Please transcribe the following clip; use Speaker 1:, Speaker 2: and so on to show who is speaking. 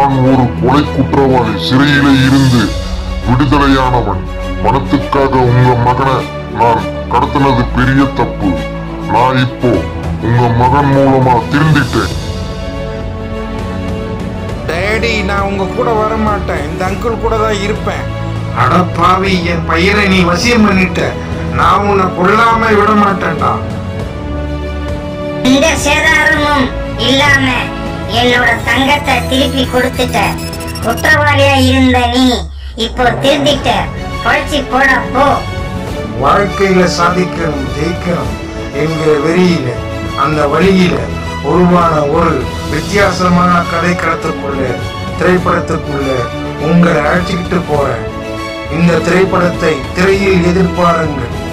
Speaker 1: நான் ஒரு கொலை குற்றவாளி சிறையிலே இருந்து விடுதலையானவன் பணத்துக்காக உங்க மகனை நான் கடத்தினது பெரிய தப்பு நான் இப்போ உங்க மகன் மூலமா திருந்திட்டேன்
Speaker 2: டேடி நான் உங்க கூட வர மாட்டேன் இந்த அங்கிள் கூட தான் இருப்பேன் அட பாவி என் பையனை நீ வசியம் பண்ணிட்ட நான் உன்னை கொல்லாம விட மாட்டேன்டா
Speaker 3: இந்த சேதாரமும் இல்லாம என்னோட தங்கத்தை திருப்பி கொடுத்துட்ட குற்றவாளியா இருந்த நீ இப்போ திருந்திட்ட பழிச்சு போட போ
Speaker 2: வாழ்க்கையில சாதிக்கணும் ஜெயிக்கணும் என்கிற வெறியில அந்த வழியில உருவான ஒரு வித்தியாசமான கதைக்களத்துக்குள்ள திரைப்படத்துக்குள்ள உங்களை அழைச்சிக்கிட்டு போறேன் இந்த திரைப்படத்தை திரையில் எதிர்பாருங்கள்